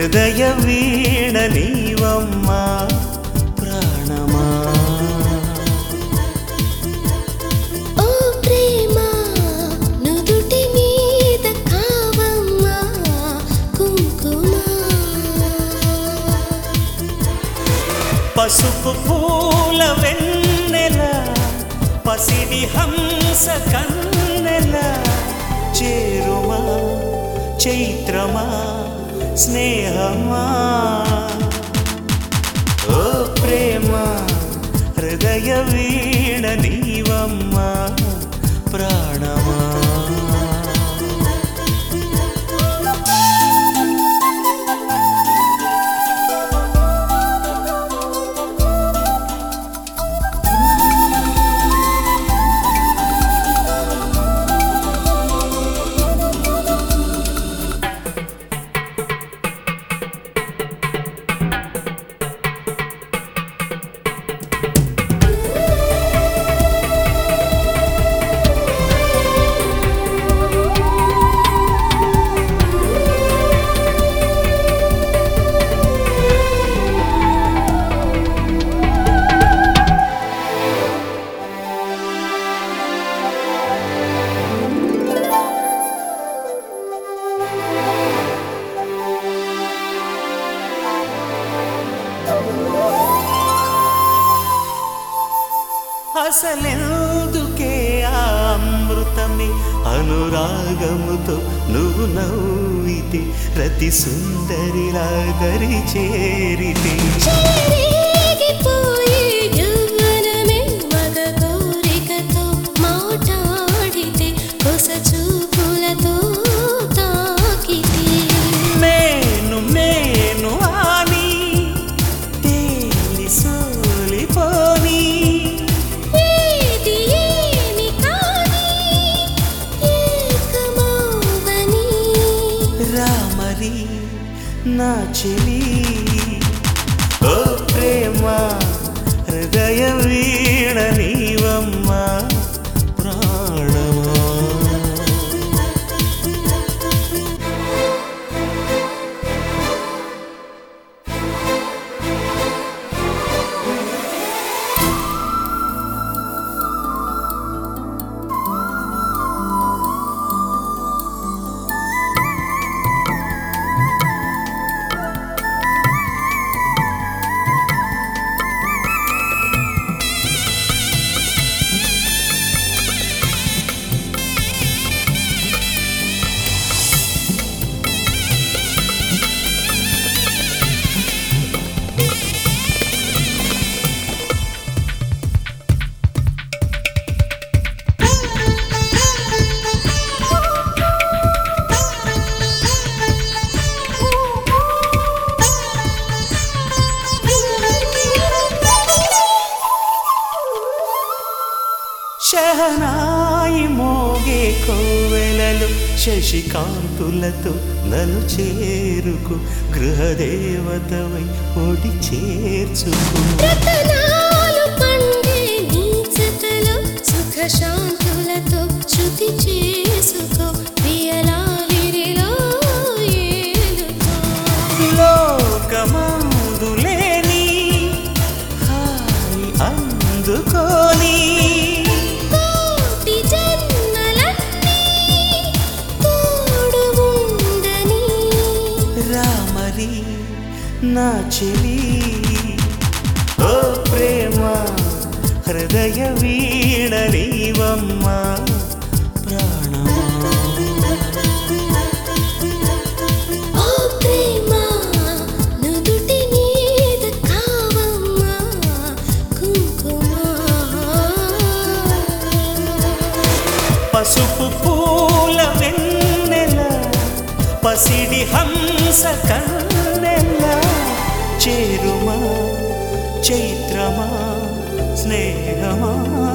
హృదయ వీణ నీవమ్మా ప్రాణమా ఓ ప్రేమ నుదుటి మీద కావమ్మా కుంకుమ పసుపు పూల వెన్నెల పసిడి హంస కన్నెల చేరుమా చైత్రమా స్నేహమా ఓ ప్రేమ హృదయ వీణ నీవమ్మా ప్రాణమా అసలెందుకే ఆ అమృతమే అనురాగముతో నువ్వు నవ్వితే రతి సుందరిలా దరి చేరితే చెరిగిపోయే యవ్వనమే మగ కోరికతో మాట్లాడితే కొస చూపులతో తాకితే మేను మేను ఆని తేలి సోలిపోని ఏది ఏమి కాని ఏకమౌవని రామరి నా చెలి ఓ ప్రేమ హృదయ వీణ నీవమ్మా ప్రాణమా శహనాయి మోగే కోవెలలు శశికాంతులతో నన్ను చేరుకు గృహదేవతవై ఒడి చేర్చుకు రతనాలు పండే నీ జతలో సుఖ శాంతులతో శృతి చేసుకో ప్రియలాలిరిలో ఏలుకో లోకమందులేని హాయి అందుకోని కోటి జన్మలన్నీ తోడు ఉండని రామరి నా చెలి ఓ ప్రేమ హృదయ వీణ నీవమ్మా ప్రాణమా ఓ ప్రేమ నుదుటి మీద కావమ్మా కుంకుమ పసుపు పూల వెన్నెల పసిడి హంస కన్నెల చేరుమా చైత్రమా స్నేహమా